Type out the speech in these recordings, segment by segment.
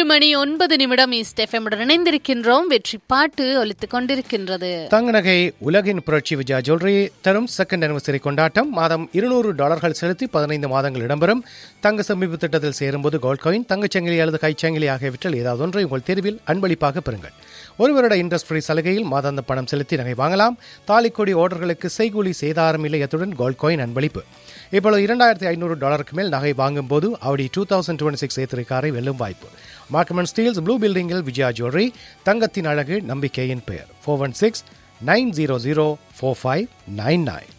ஒரு மணி ஒன்பது நிமிடம் ஈஸ்ட் எஃப்எம்முடன் இணைந்திருக்கின்றோம் வெற்றி பாட்டு ஒலித்துக் கொண்டிருக்கின்றது தங்க நகை உலகின் புரட்சி விஜயா ஜுவல்லரி தரும் செகண்ட் அனிவர்சரி கொண்டாட்டம் மாதம் இருநூறு டாலர்கள் செலுத்தி பதினைந்து மாதங்கள் இடம்பெறும் தங்க சேமிப்பு திட்டத்தில் சேரும்போது கோல்ட் காயின் தங்கச்சங்கிலி அல்லது கைச்சங்கிலி ஆகியவற்றில் ஏதாவது ஒன்றை உங்கள் தேர்வில் அன்பளிப்பாக பெறுங்கள் ஒரு வருட இன்ட்ரெஸ்ட் ஃப்ரீ சலுகையில் மாதாந்த பணம் செலுத்தி நகை வாங்கலாம் தாலிக்கொடி ஆர்டர்களுக்கு செய்கூலி சேதாரம் இல்லையத்துடன் கோல்ட் காயின் அன்பளிப்பு இப்பொழுது இரண்டாயிரத்தி ஐநூறு டாலருக்கு மேல் நகை வாங்கும்போது அவடி டூ தௌசண்ட் டுவெண்ட்டி சிக்ஸ் ஏத்திரை காரை வெல்லும் வாய்ப்பு மார்க்கமன் ஸ்டீல்ஸ் ப்ளூ பில்டிங்கில் விஜயா ஜுவல்லரி தங்கத்தின் அழகு நம்பிக்கையின் பெயர் four one six nine zero zero four five nine nine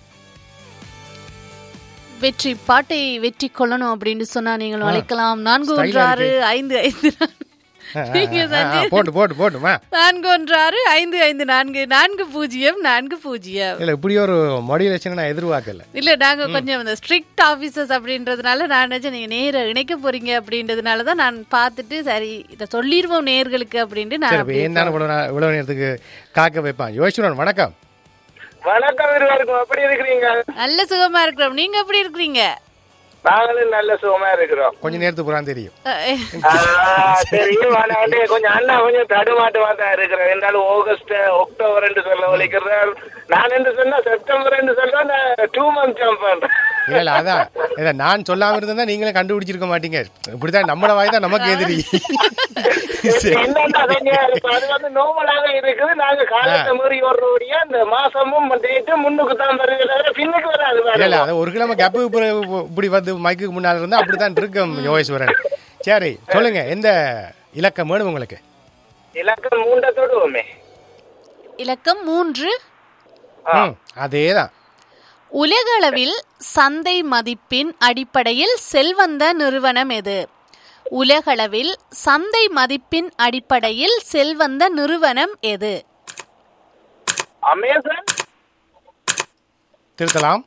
வெற்றி பாட்டை வெற்றி கொள்ளணும் அப்படின்னு சொன்னா நீங்கள் அழைக்கலாம் நான்கு Style ஒன்று ஆ ஆறு ஐந்து ஐந்து நான்கு. நீங்க சஞ்சய் போட்டு போட்டு போட்டுமா நான்கு ஒன்று ஆறு ஐந்து ஐந்து நான்கு நான்கு பூஜ்ஜியம் நான்கு பூஜ்ஜியம் இல்ல இப்படி ஒரு மாடுலேஷன் நான் எதிர்பார்க்கல இல்ல நாங்க கொஞ்சம் இந்த ஸ்ட்ரிக்ட் ஆபீசர்ஸ் அப்படின்றதுனால நான் நினைச்சேன் நீங்க நேர இணைக்க போறீங்க அப்படின்றதுனால தான் நான் பார்த்துட்டு சரி இத சொல்லிடுவோம் நேர்களுக்கு அப்படின்ட்டு சரி நான் இப்போ ஏன் தானே இவ்வளவு நா- இவ்வளவு நேரத்துக்கு காக்க வைப்பான் யோசிச்சுடன் வணக்கம் வணக்கம் இருவருக்கும் எப்படி இருக்கிறீங்க நல்ல சுகமா இருக்கிறோம் நீங்க எப்படி இருக்கிறீங்க நாங்களும் நல்ல சுகமா இருக்கிறோம் கொஞ்ச நேரத்துக்கு புறான் தெரியும் அஹ், ஆ, தெரியும் ஆனா வந்து கொஞ்சம் அண்ணா கொஞ்சம் தடுமாட்டமா தான் இருக்கிறேன் இருந்தாலும் ஆகஸ்ட் அக்டோபர் என்று சொல்ல ஒழிக்கிறார் நான் என்று சொன்னா செப்டம்பர் என்று சொன்னா நான் டூ மந்த் ஜம்ப் பண்றேன் இல்ல இல்ல அதான் இல்ல நான் சொல்லாம இருந்தா நீங்களே கண்டுபிடிச்சிருக்க மாட்டீங்க இப்படிதான் நம்மள வாய் தான் நமக்கு எதிரி சரி. என்னன்னா கொஞ்சம் இப்ப அது வந்து நோமலாக இருக்குது நாங்க காலத்தை மீறி ஓடுறபடியா இந்த மாசமும் டேட்டு முன்னுக்கு தான் வருது தவிர பின்னுக்கு வராது இல்ல இல்ல பாருங்க அது ஒரு கிழமை கப்பு இப்படி வந்து மைக்குக்கு முன்னால இருந்தா அப்படித்தான் இருக்கும் யோகேஸ்வரன் சரி சொல்லுங்க எந்த இலக்கம் வேணும் உங்களுக்கு இலக்கம் மூண்ட தொடுவோமே இலக்கம் மூன்று ம், அதேதான் உலகளவில் சந்தை மதிப்பின் அடிப்படையில் செல்வந்த நிறுவனம் எது உலகளவில் சந்தை மதிப்பின் அடிப்படையில் செல்வந்த நிறுவனம் எது அமேசான் திருத்தலாம்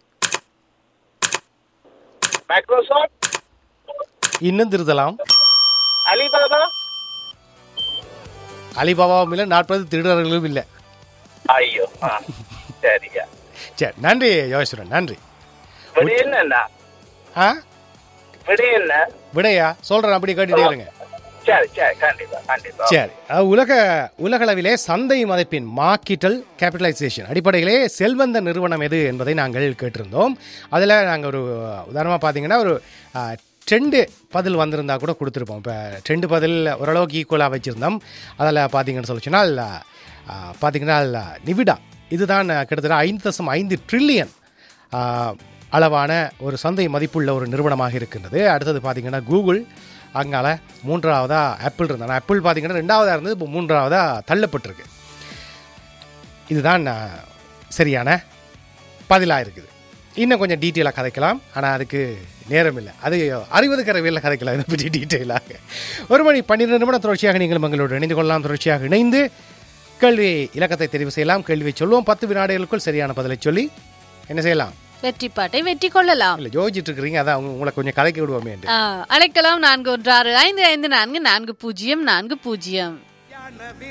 மைக்ரோசாஃப்ட் இன்னும் திருத்தலாம் அலிபாபா அலிபாபாவும் இல்லை நாற்பது திருடர்களும் இல்லை ஐயோ ஆ, சரியா சரி நன்றி யோகேஸ்வரன் நன்றி விட என்னண்ணா ஆ விட என்ன விடையா சொல்றேன் அப்படி கேட்டுட்டே இருங்க சரி சரி கண்டிப்பா கண்டிப்பா சரி அஹ், உலக உலகளவிலே சந்தை மதிப்பின் மார்க்கெட்டல் கேபிட்டலைசேஷன் அடிப்படையிலே செல்வந்த நிறுவனம் எது என்பதை நாங்கள் கேட்டிருந்தோம் அதில் நாங்கள் ஒரு உதாரணமாக பார்த்தீங்கன்னா ஒரு ட்ரெண்டு பதில் வந்திருந்தா கூட கொடுத்துருப்போம் இப்போ ட்ரெண்டு பதில் ஓரளவுக்கு ஈக்குவலாக வச்சுருந்தோம் அதில் பார்த்தீங்கன்னு சொல்லி சொன்னால் அஹ், பார்த்தீங்கன்னா நிவிடா இதுதான் கிட்டத்தட்ட ஐந்து தசம் ஐந்து ட்ரில்லியன் அளவான ஒரு சந்தை மதிப்புள்ள ஒரு நிறுவனமாக இருக்கின்றது அடுத்தது பார்த்தீங்கன்னா கூகுள் அங்கால மூன்றாவதா ஆப்பிள் இருந்தாங்க ஆப்பிள் பார்த்தீங்கன்னா ரெண்டாவதாக இருந்தது இப்போ மூன்றாவதாக தள்ளப்பட்டிருக்கு இதுதான் ஆ, சரியான பதிலாக இருக்குது இன்னும் கொஞ்சம் டீட்டெயிலாக கதைக்கலாம் ஆனால் அதுக்கு நேரம் இல்லை அது அறுபது கரவையில் கதைக்கலாம் இதை பற்றி டீட்டெயிலாக ஒரு மணி பன்னிரெண்டு நிமிடம் தொடர்ச்சியாக நீங்கள் எங்களோடு இணைந்து கொள்ளலாம் தொடர்ச்சியாக இணைந்து கேள்வி இலக்கத்தை தெரிவு செய்யலாம் கேள்வியை சொல்லுவோம் பத்து வினாடிகளுக்குள் சரியான பதிலை சொல்லி என்ன செய்யலாம் வெற்றி பாட்டை வெற்றி கொள்ளலாம் இல்லை யோசிச்சுட்டு இருக்கிறீங்க அதான் அவங்க உங்களை கொஞ்சம் கதைக்க விடுவோமே என்று ஆ, அழைக்கலாம் நான்கு ஒன்று ஆறு ஐந்து ஐந்து நான்கு நான்கு பூஜ்ஜியம் நான்கு பூஜ்ஜியம்